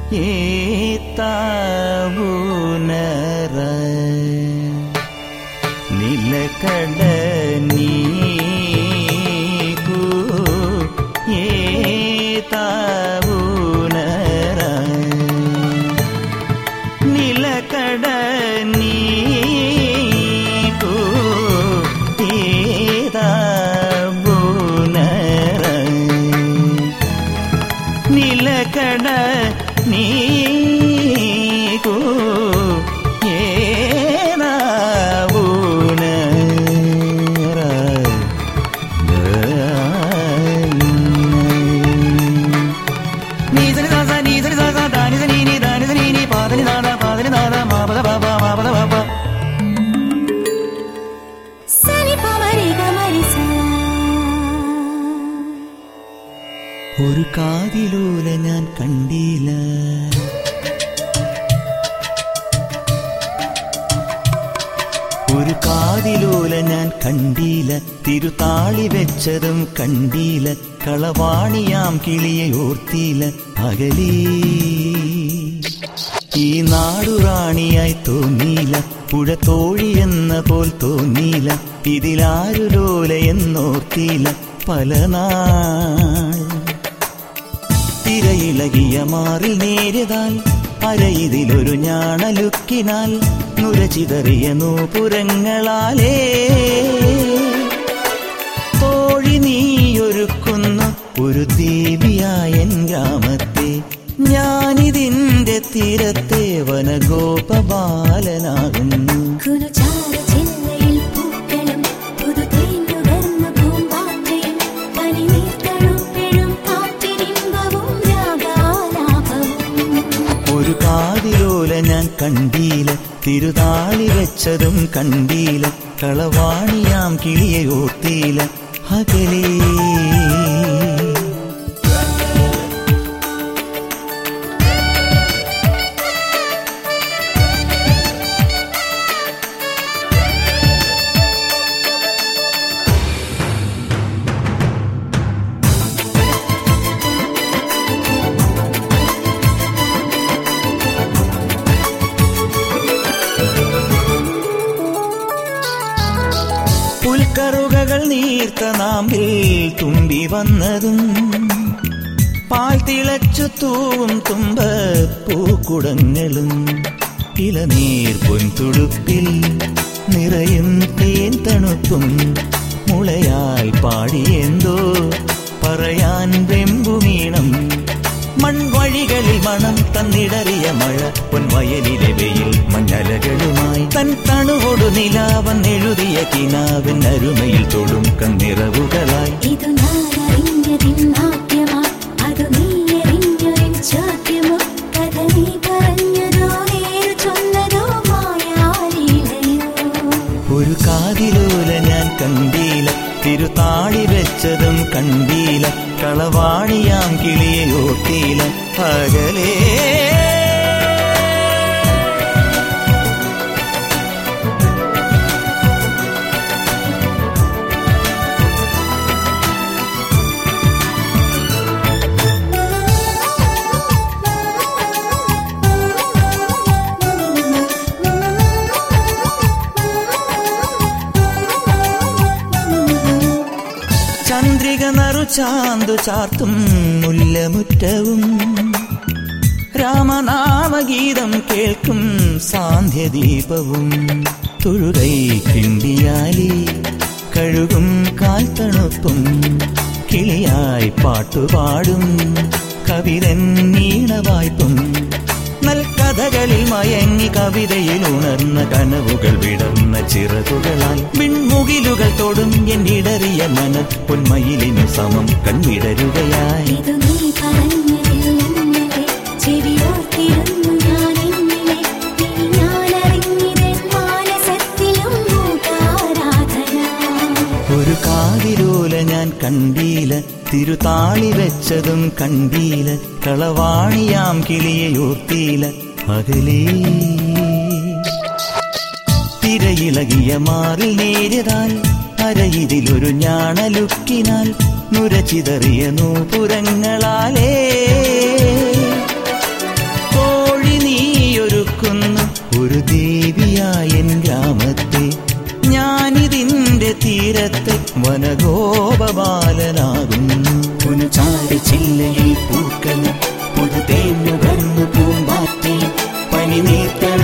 ഏത്താവൂനറ നിലക്കട നീക്കു ഏത്താവൂനറ നിലക്കട നീക്കു ഏതാവൂനറ నిలకడ నీకు ఏనావునరా నీదని దాస నీదని దాస దానిద నీని దానిద నీని పాదని దాద పాదని దాద మాపద బాబ మాపద బాబ సరి పమరి గమరి సా ഒരു കാതിലൂല ഞാൻ കണ്ടില്ല ഒരു കാതിലൂല ഞാൻ കണ്ടില്ല തിരുതാളി വെച്ചതും കണ്ടില്ല കളവാണിയാം കിളിയെ ഓർത്തില്ല പകലീ ഈ നാടുറാണിയായി തോന്നിയില്ല പുഴ തോഴി എന്ന പോൽ തോന്നിയില്ല ഇതിലാരു ലോല എന്നോർത്തിയില്ല പല നാൾ തിരയിളകിയ മാറിൽ നേരിതാൽ അരയിതിലൊരു ഞാണലുക്കിനാൽ നുരചിതറിയ നൂപുരങ്ങളാലേ തോഴി നീയൊരുക്കുന്ന ഒരു ദേവിയായ എൻ ഗ്രാമത്തെ ഞാനിതിന്റെ തീരത്തെ വനഗോപബാലനാകുന്നു കുനുചാര ചില്ലയിൽ പൂക്കളും പുതുതേനുകർന്ന പൂമ്പാറ്റയും പനിനീർത്തണുപ്പിഴും കാറ്റിരിമ്പവും രാഗാലാപവും ഒരു കാതിലോല ഞാൻ കണ്ടീല തിരുതാളി വെച്ചതും കണ്ടീല കളവാണിയാം കിളിയെ ഓർത്തീല അകലേ പുൽക്കറുകകൾ നീർത്ത നാമ്പിൽ തുമ്പി വന്നതും പാൽ തിളച്ചു തൂവും തുമ്പ പൂക്കുടങ്ങളും ഇളനീർ പൊൻതുടുപ്പിൽ നിറയും തേൻ തണുപ്പും മുളയാൽ പാടിയെന്തോ പറയാൻ വെമ്പുമീണം മൺവഴികളിൽ മണം തന്നിടറിയ മഴ പൊൻവയലിലെ വെയിൽ മഞ്ഞലകളുമായി തൻ തണുവൊടു നിലാവൻ എഴുതിയ കിനാവിൻ അരുമയിൽ തൊടും കണ്ണിറവുകളായി ഇതു ഞാനറിഞ്ഞതിൻ നാട്യമാ അതു നീ എറിഞ്ഞൊരിൻ ചോദ്യമോ കഥ നീ പറഞ്ഞതോ നേരു ചൊന്നതോ മായാലീലയോ ഒരു കാതിലൂല ഞാൻ കണ്ടീല തിരുതാളി വെച്ചതും കണ്ടീല കളവാണിയാം കിളിയെ ഓർത്തീല പകലേ ചന്ദ്രിക നറു ചാന്തു ചാർത്തും മുല്ലമുറ്റവും രാമനാമഗീതം കേൾക്കും സാന്ധ്യദീപവും തൊഴുകൈ കിണ്ടിയാലി കഴുകും കാൽത്തണുപ്പും കിളിയായി പാട്ടുപാടും കവിതൻ നീണവായ്പും നൽകഥകളിൽ മയങ്ങി കവിതയിൽ ഉണർന്ന കനവുകൾ വിടർന്ന ചിറകുകളാൽ വിൺമുകിലുകൾ തൊടും എന്നിടറിയ മന പൊന്മയിലിനു സമം കൺവിടരുകയായി ഇതു നീ പറഞ്ഞതിൽ ഇന്നലെ ചെവിയോർത്തിരുന്നു ഞാൻ ഇന്നലെ നീ ഞാനറിഞ്ഞിതൻ മാനസത്തിലും മൂകാരാധന ഒരു കാതിരോല ഞാൻ കണ്ടീല തിരുതാളി വെച്ചതും കണ്ടീല കളവാണിയാം കിളിയെ ഓർത്തീല അകലേ തിരയിളകിയ മാറിൽ നേരിതാൽ അരയിതിലൊരു ഞാണലുക്കിനാൽ നുരചിതറിയ നൂപുരങ്ങളാലേ വനഗോപബാലനാകുന്നു പുനചാരി ചില്ലയിൽ പൂക്കളും പുതുതേൻ നുകർന്നു പൂമ്പാറ്റയും പനിനീർത്തണ